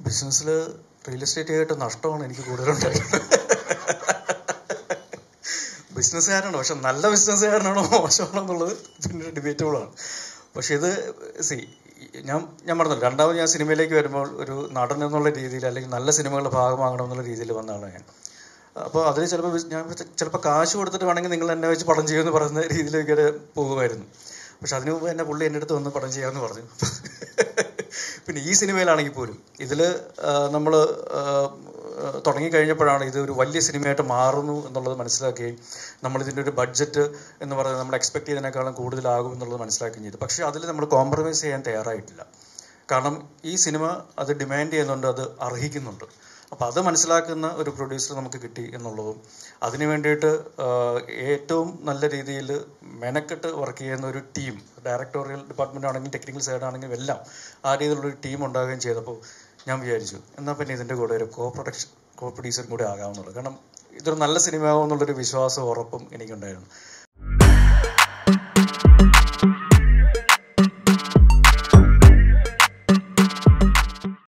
ബിസിനസ്സിൽ real estate ആയിട്ട് നഷ്ടമാണ് എനിക്ക് കൂടുതലുണ്ടായിരുന്നത് ബിസിനസ്സുകാരാണ് പക്ഷെ നല്ല ബിസിനസ്സുകാരനാണോ മോശമാണോ എന്നുള്ളത് പിന്നെ ഡിബേറ്റബിൾ ആണ് പക്ഷെ ഇത് സി ഞാൻ ഞാൻ പറഞ്ഞല്ലോ രണ്ടാമത് ഞാൻ സിനിമയിലേക്ക് വരുമ്പോൾ ഒരു നടൻ എന്നുള്ള രീതിയിൽ അല്ലെങ്കിൽ നല്ല സിനിമകളുടെ ഭാഗമാകണം എന്നുള്ള രീതിയിൽ വന്ന ആളാണ് ഞാൻ അപ്പോൾ അതിൽ ചിലപ്പോൾ ഞാൻ ചിലപ്പോൾ കാശ് കൊടുത്തിട്ട് വേണമെങ്കിൽ നിങ്ങൾ എന്നെ വെച്ച് പടം ചെയ്യുമെന്ന് പറയുന്ന രീതിയിലേക്ക് വരെ പോകുമായിരുന്നു പക്ഷെ അതിനു മുമ്പ് എന്നെ പുള്ളി എൻ്റെ അടുത്ത് വന്ന് പടം ചെയ്യാമെന്ന് പറഞ്ഞു പിന്നെ ഈ സിനിമയിലാണെങ്കിൽ പോലും ഇതിൽ നമ്മൾ തുടങ്ങിക്കഴിഞ്ഞപ്പോഴാണ് ഇത് ഒരു വലിയ സിനിമയായിട്ട് മാറുന്നു എന്നുള്ളത് മനസ്സിലാക്കുകയും നമ്മളിതിൻ്റെ ഒരു ബഡ്ജറ്റ് എന്ന് പറയുന്നത് നമ്മൾ എക്സ്പെക്ട് ചെയ്തതിനേക്കാളും കൂടുതലാകും എന്നുള്ളത് മനസ്സിലാക്കുകയും ചെയ്തു പക്ഷേ അതിൽ നമ്മൾ കോംപ്രമൈസ് ചെയ്യാൻ തയ്യാറായിട്ടില്ല കാരണം ഈ സിനിമ അത് ഡിമാൻഡ് ചെയ്യുന്നുണ്ട് അത് അർഹിക്കുന്നുണ്ട് അപ്പോൾ അത് മനസ്സിലാക്കുന്ന ഒരു പ്രൊഡ്യൂസർ നമുക്ക് കിട്ടി എന്നുള്ളതും അതിനു വേണ്ടിയിട്ട് ആഹ്, ഏറ്റവും നല്ല രീതിയിൽ മെനക്കെട്ട് വർക്ക് ചെയ്യുന്ന ഒരു ടീം ഡയറക്ടോറിയൽ ഡിപ്പാർട്ട്മെൻ്റ് ആണെങ്കിലും ടെക്നിക്കൽ സൈഡ് ആണെങ്കിലും എല്ലാം ആ രീതിയിലുള്ളൊരു ടീം ഉണ്ടാകുകയും ചെയ്തപ്പോൾ ഞാൻ വിചാരിച്ചു എന്നാൽ പിന്നെ ഇതിൻ്റെ കൂടെ ഒരു കോ പ്രൊഡക്ഷൻ കോ പ്രൊഡ്യൂസറും കൂടെ ആകാമെന്നുള്ളത് കാരണം ഇതൊരു നല്ല സിനിമയാകും എന്നുള്ളൊരു വിശ്വാസം ഉറപ്പും എനിക്കുണ്ടായിരുന്നു